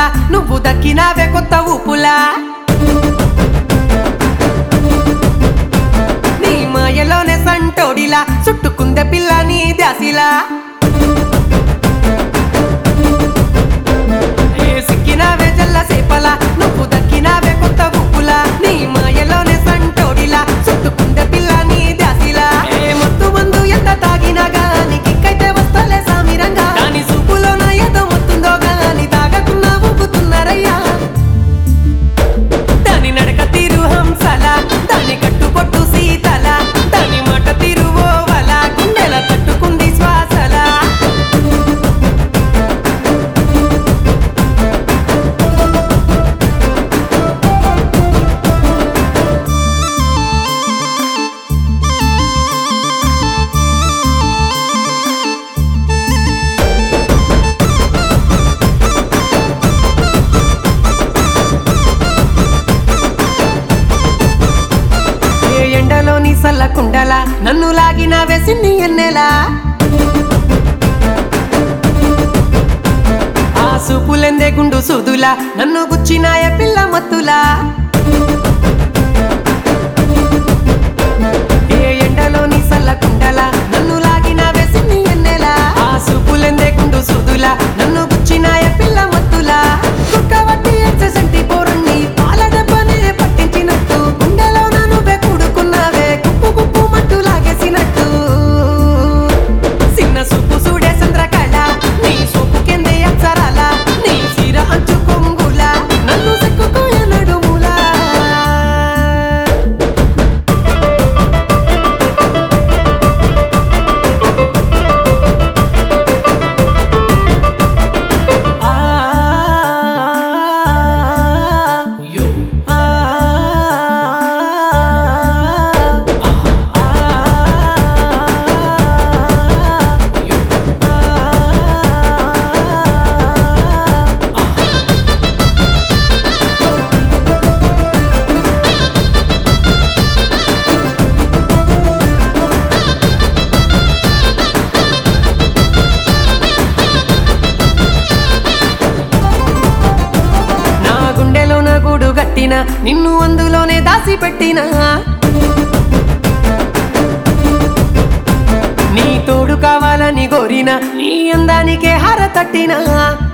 నువ్వు దక్కినావే కొత్త ఊపులా నీ మాయలోనే సంటోడిలా చుట్టుకుందే పిల్ల నీ దాసిలా ఏ సిక్కినావే జల్ల సేపలా నువ్వు దక్కినావే కొత్త ఊపులా నీ మాయలోనే సంటోడిలా చుట్టుకుందే పిల్ల నీ దాసిలా ఏ మత్తు మందు ఎంత తాగినా గాని కిక్కైతే వస్తలే సామిరంగా దాని సూపులోన ఏదో మొత్తుందో గాని తాగకున్నా ఊపుతున్నారయ్యా దాని నడక తీరు హంసల దాని కట్టుబొట్టు సీతల దాని మాట తీరు ఓవల గుండెల తట్టుకుంది శ్వాసల ఏ ఎండలోని సల్లకుండల నన్ను లాగిన వెసిన్ని ఎన్నెలా ఆ సూపులెందే గుండు సుదులా నన్ను గుచ్చినాయ పిల్ల మత్తులా ఏ ఎండలోని సల్లకుండల నన్ను లాగిన వెసిన్ని ఎన్నెలా ఆ సూపులెందే గుండు సుదులా నన్ను గుచ్చినాయ పిల్ల మత్తులా కుక్కవట్టి ఎచ్చసంటి పోరన్ని పాల డబ్బనే పట్టించినట్టు గుండెలో నువ్వే కూడుకున్నావే కుప్పు కుప్పు మట్టు లాగేసినట్టు చిన్న సూపు చూడే చంద్రకళ నీ సూపు కిందే అక్షరాల నీ చీర అంచు కొంగుల నన్ను సెక్కుకోయ నడుములా ఆ యో ఆ నా గుండెలోన గూడు గట్టిన నిన్ను అందులోనే దాసి పెట్టిన నీ తోడు కావాలని కోరిన నీ అందానికే హార తట్టిన